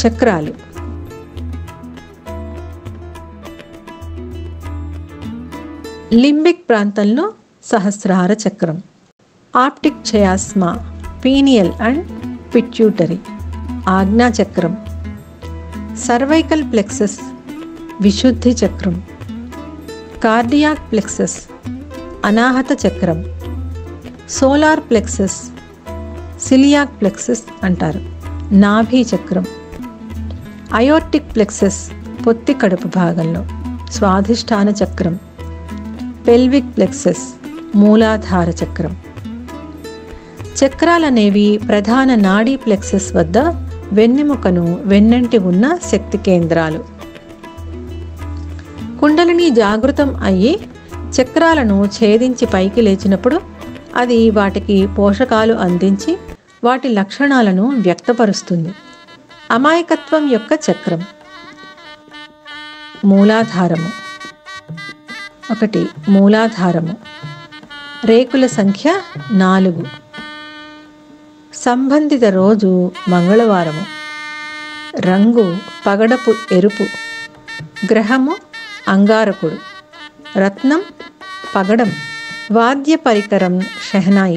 చక్రాలు లింబిక్ ప్రాంతంలో సహస్రార చక్రం optic chiasma pineal and pituitary ఆజ్ఞా చక్రం సర్వైకల్ ప్లెక్సస్ విశుద్ధి చక్రం కార్డియాక్ ప్లెక్సస్ అనాహత చక్రం సోలార్ ప్లెక్సస్ సిలియాక్ ప్లెక్సస్ అంటారు నాభి చక్రం అయోర్టిక్ ప్లెక్సస్ పొత్తి కడుపు భాగంలో స్వాధిష్టాన చక్రం పెల్విక్ ప్లెక్సస్ మూలాధార చక్రం చక్రాలనేవి ప్రధాన నాడీ ప్లెక్సస్ వద్ద వెన్నెముకను వెన్నంటి ఉన్న శక్తి కేంద్రాలు కుండలిని జాగృతం అయ్యి చక్రాలను ఛేదించి పైకి లేచినప్పుడు అది వాటికి పోషకాలు అందించి వాటి లక్షణాలను వ్యక్తపరుస్తుంది అమాయకత్వం యొక్క చక్రం మూలాధారము ఒకటి మూలాధారము రేకుల సంఖ్య నాలుగు సంబంధిత రోజు మంగళవారము రంగు పగడపు ఎరుపు గ్రహము అంగారకుడు రత్నం పగడం వాద్య పరికరం షెహనాయి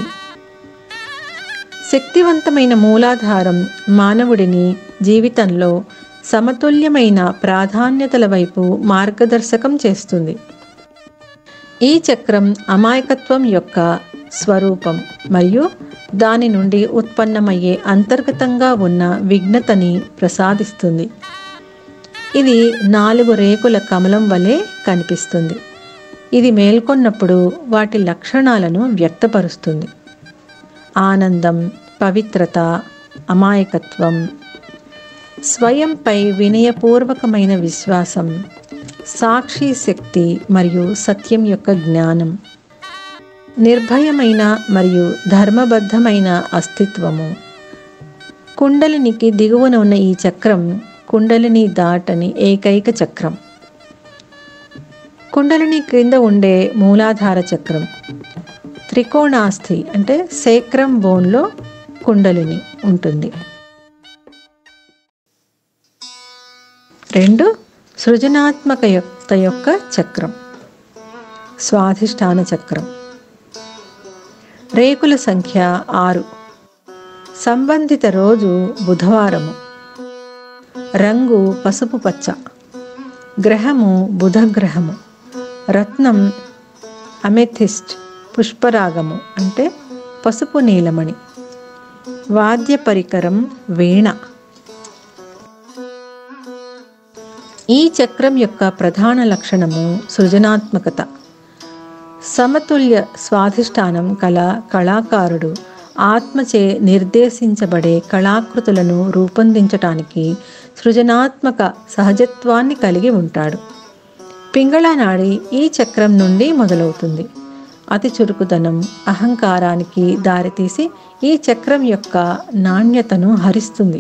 శక్తివంతమైన మూలాధారం మానవుడిని జీవితంలో సమతుల్యమైన ప్రాధాన్యతల వైపు మార్గదర్శకం చేస్తుంది ఈ చక్రం అమాయకత్వం యొక్క స్వరూపం మరియు దాని నుండి ఉత్పన్నమయ్యే అంతర్గతంగా ఉన్న విఘ్నతని ప్రసాదిస్తుంది ఇది నాలుగు రేకుల కమలం వలె కనిపిస్తుంది ఇది మేల్కొన్నప్పుడు వాటి లక్షణాలను వ్యక్తపరుస్తుంది ఆనందం పవిత్రత అమాయకత్వం స్వయంపై వినయపూర్వకమైన విశ్వాసం సాక్షి శక్తి మరియు సత్యం యొక్క జ్ఞానం నిర్భయమైన మరియు ధర్మబద్ధమైన అస్తిత్వము కుండలినికి దిగువన ఉన్న ఈ చక్రం కుండలిని దాటని ఏకైక చక్రం కుండలిని క్రింద ఉండే మూలాధార చక్రం త్రికోణాస్థి అంటే సేక్రం బోన్లో కుండలిని ఉంటుంది రెండు సృజనాత్మకత యొక్క చక్రం స్వాధిష్టాన చక్రం రేకుల సంఖ్య ఆరు సంబంధిత రోజు బుధవారము రంగు పసుపు పచ్చ గ్రహము బుధగ్రహము రత్నం అమెథిస్ట్ పుష్పరాగము అంటే పసుపు నీలమణి వాద్య పరికరం వీణ ఈ చక్రం యొక్క ప్రధాన లక్షణము సృజనాత్మకత సమతుల్య స్వాధిష్టానం కల కళాకారుడు ఆత్మచే నిర్దేశించబడే కళాకృతులను రూపొందించటానికి సృజనాత్మక సహజత్వాన్ని కలిగి ఉంటాడు పింగళ నాడి ఈ చక్రం నుండి మొదలవుతుంది అతి చురుకుదనం అహంకారానికి దారితీసి ఈ చక్రం యొక్క నాణ్యతను హరిస్తుంది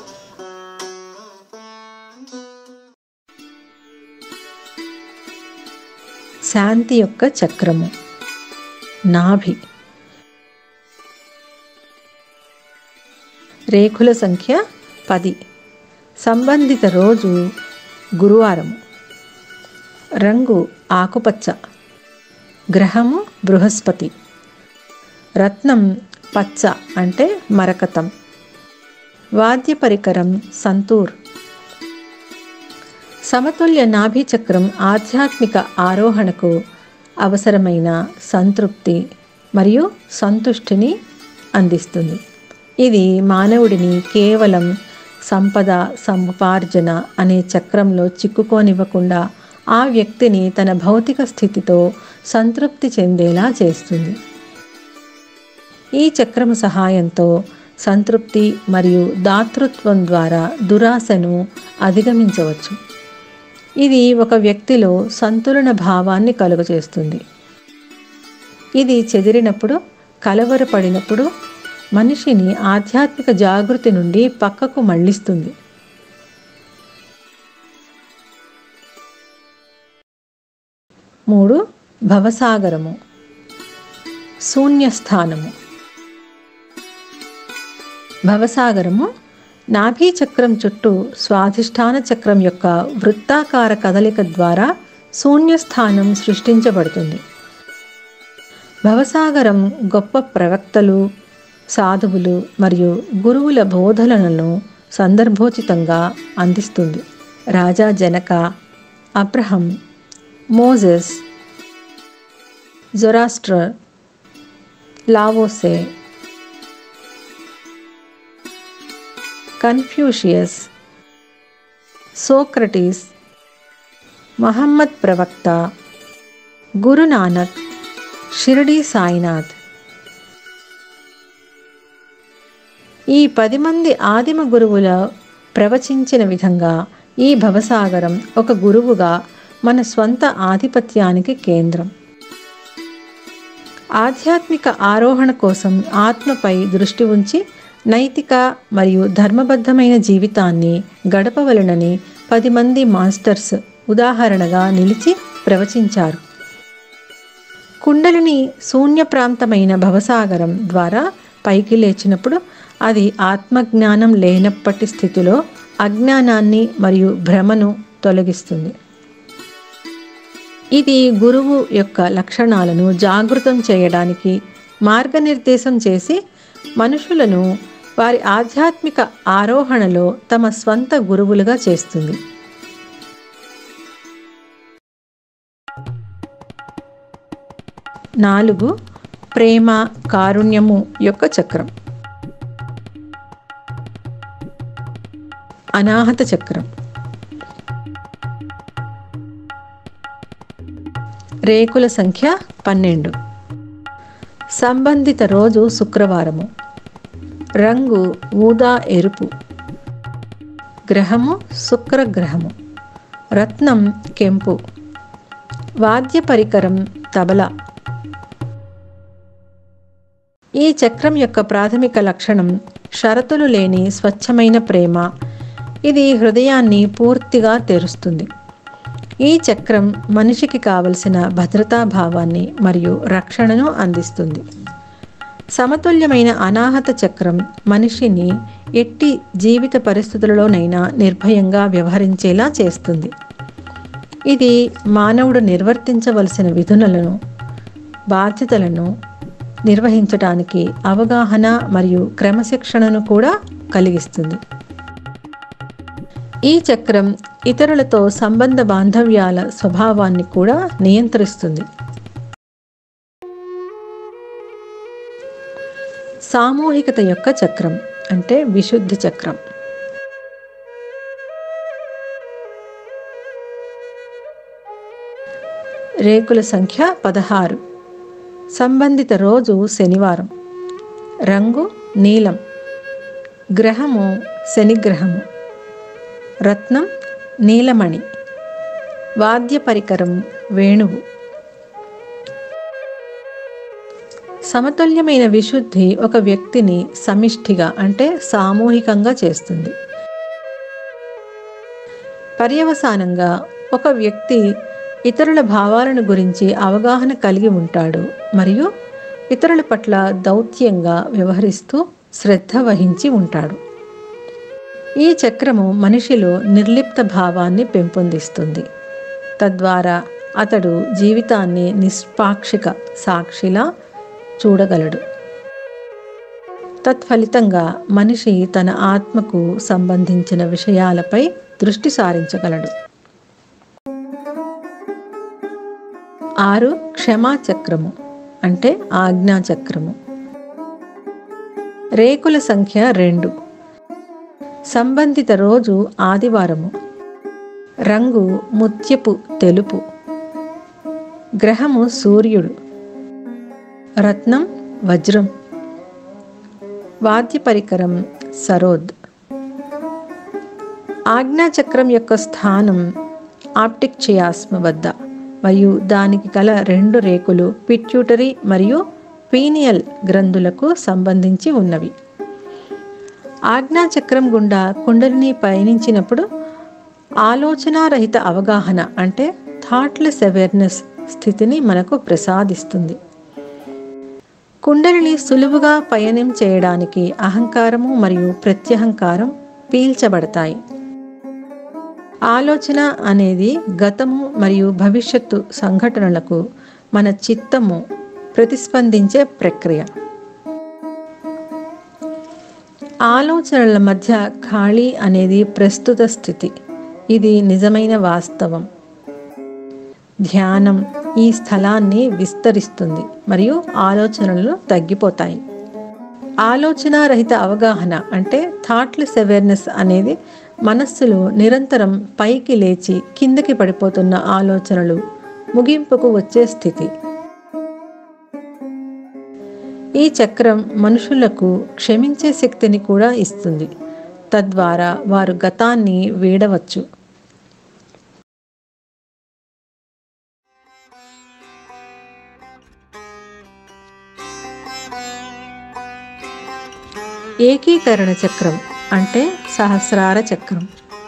శాంతి యొక్క చక్రము నాభి రేఖుల సంఖ్య పది సంబంధిత రోజు గురువారము రంగు ఆకుపచ్చ గ్రహము బృహస్పతి రత్నం పచ్చ అంటే మరకతం వాద్య పరికరం సంతూర్ సమతుల్య నాభి చక్రం ఆధ్యాత్మిక ఆరోహణకు అవసరమైన సంతృప్తి మరియు సంతుష్టిని అందిస్తుంది ఇది మానవుడిని కేవలం సంపద సముపార్జన అనే చక్రంలో చిక్కుకోనివ్వకుండా ఆ వ్యక్తిని తన భౌతిక స్థితితో సంతృప్తి చెందేలా చేస్తుంది ఈ చక్రము సహాయంతో సంతృప్తి మరియు దాతృత్వం ద్వారా దురాశను అధిగమించవచ్చు ఇది ఒక వ్యక్తిలో సంతులన భావాన్ని కలుగజేస్తుంది ఇది చెదిరినప్పుడు కలవరపడినప్పుడు మనిషిని ఆధ్యాత్మిక జాగృతి నుండి పక్కకు మళ్ళిస్తుంది మూడు భవసాగరము శూన్యస్థానము భవసాగరము నాభీ చక్రం చుట్టూ స్వాధిష్టాన చక్రం యొక్క వృత్తాకార కదలిక ద్వారా శూన్యస్థానం సృష్టించబడుతుంది భవసాగరం గొప్ప ప్రవక్తలు సాధువులు మరియు గురువుల బోధనలను సందర్భోచితంగా అందిస్తుంది రాజా Janaka Abraham Moses జొరాస్ట్రర్ లావోసే Confucius Socrates Mohammed ప్రవక్త గురునానక్ షిరిడి సాయినాథ్ ఈ పది మంది ఆదిమ గురువుల ప్రవచించిన విధంగా ఈ భవసాగరం ఒక గురువుగా మన స్వంత ఆధిపత్యానికి కేంద్రం ఆధ్యాత్మిక ఆరోహణ కోసం ఆత్మపై దృష్టి ఉంచి నైతిక మరియు ధర్మబద్ధమైన జీవితాన్ని గడపవలనని పది మంది మాస్టర్స్ ఉదాహరణగా నిలిచి ప్రవచించారు కుండలిని శూన్య ప్రాంతమైన భవసాగరం ద్వారా పైకి లేచినప్పుడు అది ఆత్మజ్ఞానం లేనప్పటి స్థితిలో అజ్ఞానాన్ని మరియు భ్రమను తొలగిస్తుంది ఇది గురువు యొక్క లక్షణాలను జాగృతం చేయడానికి మార్గనిర్దేశం చేసి మనుషులను వారి ఆధ్యాత్మిక ఆరోహణలో తమ స్వంత గురువులుగా చేస్తుంది నాలుగు ప్రేమ కారుణ్యము యొక్క చక్రం అనాహత చక్రం రేకుల సంఖ్య పన్నెండు సంబంధిత రోజు శుక్రవారము రంగు ఊదా ఎరుపు గ్రహము శుక్రగ్రహము రత్నం కెంపు వాద్య పరికరం తబలా ఈ చక్రం యొక్క ప్రాథమిక లక్షణం షరతులు లేని స్వచ్ఛమైన ప్రేమ ఇది హృదయాన్ని పూర్తిగా తెరుస్తుంది ఈ చక్రం మనిషికి కావలసిన భద్రతా భావాన్ని మరియు రక్షణను అందిస్తుంది సమతుల్యమైన అనాహత చక్రం మనిషిని ఎట్టి జీవిత పరిస్థితులలోనైనా నిర్భయంగా వ్యవహరించేలా చేస్తుంది ఇది మానవుడు నిర్వర్తించవలసిన విధులను బాధ్యతలను నిర్వహించడానికి అవగాహన మరియు క్రమశిక్షణను కూడా కలిగిస్తుంది ఈ చక్రం ఇతరులతో సంబంధ బాంధవ్యాల స్వభావాన్ని కూడా నియంత్రిస్తుంది సామూహికత యొక్క చక్రం అంటే విశుద్ధి చక్రం రేకుల సంఖ్య పదహారు సంబంధిత రోజు శనివారం రంగు నీలం గ్రహము శనిగ్రహము రత్నం నీలమణి వాద్య పరికరం వేణువు సమతుల్యమైన విశుద్ధి ఒక వ్యక్తిని సమిష్టిగా అంటే సామూహికంగా చేస్తుంది పర్యవసానంగా ఒక వ్యక్తి ఇతరుల భావాలను గురించి అవగాహన కలిగి ఉంటాడు మరియు ఇతరుల పట్ల దౌత్యంగా వ్యవహరిస్తూ శ్రద్ధ వహించి ఉంటాడు ఈ చక్రము మనిషిలో నిర్లిప్త భావాన్ని పెంపొందిస్తుంది తద్వారా అతడు జీవితాన్ని నిష్పాక్షిక సాక్షిలా చూడగలడు తత్ఫలితంగా మనిషి తన ఆత్మకు సంబంధించిన విషయాలపై దృష్టి సారించగలడు ఆరు క్షమా చక్రము అంటే ఆజ్ఞా చక్రము రేకుల సంఖ్య రెండు సంబంధిత రోజు ఆదివారము రంగు ముత్యపు తెలుపు గ్రహము సూర్యుడు రత్నం వజ్రం వాద్య పరికరం సరోద్ ఆజ్ఞాచక్రం యొక్క స్థానం ఆప్టిక్ చియాస్మ వద్ద మరియు దానికి గల రెండు రేకులు పిట్యూటరీ మరియు పీనియల్ గ్రంథులకు సంబంధించి ఉన్నవి ఆజ్ఞాచక్రం గుండా కుండలిని పయనించినప్పుడు ఆలోచనారహిత అవగాహన అంటే థాట్లెస్ అవేర్నెస్ స్థితిని మనకు ప్రసాదిస్తుంది కుండలిని సులువుగా పయనం చేయడానికి అహంకారము మరియు ప్రత్యహంకారం పీల్చబడతాయి ఆలోచన అనేది గతము మరియు భవిష్యత్తు సంఘటనలకు మన చిత్తము ప్రతిస్పందించే ప్రక్రియ ఆలోచనల మధ్య ఖాళీ అనేది ప్రస్తుత స్థితి ఇది నిజమైన వాస్తవం ధ్యానం ఈ స్థలాన్ని విస్తరిస్తుంది మరియు ఆలోచనలు తగ్గిపోతాయి ఆలోచన రహిత అవగాహన అంటే థాట్లెస్ అవేర్నెస్ అనేది మనస్సులో నిరంతరం పైకి లేచి కిందకి పడిపోతున్న ఆలోచనలు ముగింపుకు వచ్చే స్థితి ఈ చక్రం మనుషులకు క్షమించే శక్తిని కూడా ఇస్తుంది తద్వారా వారు గతాన్ని వీడవచ్చు ఏకీకరణ చక్రం అంటే సహస్రార చక్రం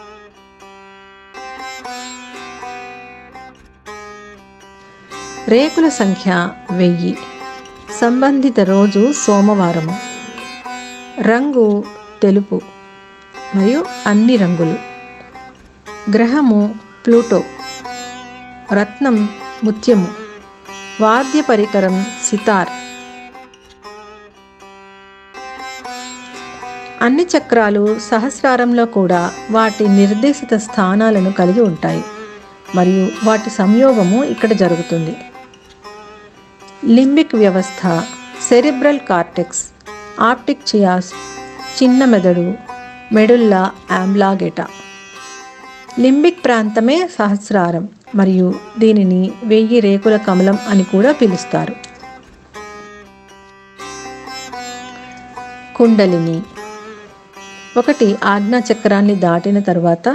రేకుల సంఖ్య వెయ్యి సంబంధిత రోజు సోమవారము రంగు తెలుపు మరియు అన్ని రంగులు గ్రహము ప్లూటో రత్నం ముత్యము వాద్య పరికరం సితార్ అన్ని చక్రాలు సహస్రారంలో కూడా వాటి నిర్దేశిత స్థానాలను కలిగి ఉంటాయి మరియు వాటి సంయోగము ఇక్కడ జరుగుతుంది లింబిక్ వ్యవస్థ సెరిబ్రల్ కార్టెక్స్ ఆప్టిక్ చియాస్ చిన్న మెదడు మెడుల్లా ఆంబ్లాగెటా లింబిక్ ప్రాంతమే సహస్రారం మరియు దీనిని వెయ్యి రేకుల కమలం అని కూడా పిలుస్తారు కుండలిని ఒకటి ఆజ్ఞా చక్రాన్ని దాటిన తర్వాత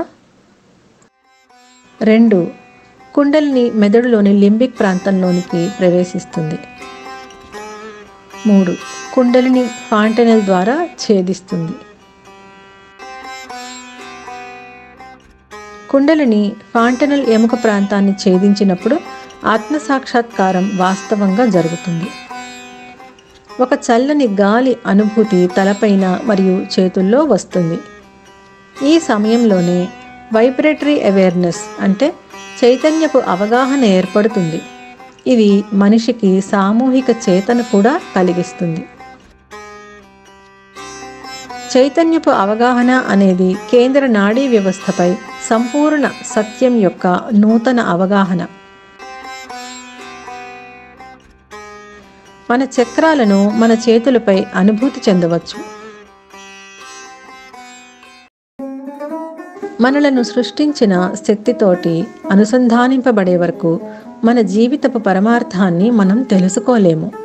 రెండు కుండలిని మెదడులోని లింబిక్ ప్రాంతంలోనికి ప్రవేశిస్తుంది మూడు కుండలిని ఫాంటెనల్ ద్వారా ఛేదిస్తుంది కుండలిని ఫాంటెనల్ ఎముక ప్రాంతాన్ని ఛేదించినప్పుడు ఆత్మ సాక్షాత్కారం వాస్తవంగా జరుగుతుంది ఒక చల్లని గాలి అనుభూతి తలపైన మరియు చేతుల్లో వస్తుంది ఈ సమయంలోనే వైబ్రేటరీ అవేర్నెస్ అంటే చైతన్యపు అవగాహన ఏర్పడుతుంది ఇది మనిషికి సామూహిక చేతన కూడా కలిగిస్తుంది చైతన్యపు అవగాహన అనేది కేంద్ర నాడీ వ్యవస్థపై సంపూర్ణ సత్యం యొక్క నూతన అవగాహన మన చక్రాలను మన చేతులపై అనుభూతి చెందవచ్చు మనలను సృష్టించిన శక్తితోటి అనుసంధానింపబడే వరకు మన జీవితపు పరమార్థాన్ని మనం తెలుసుకోలేము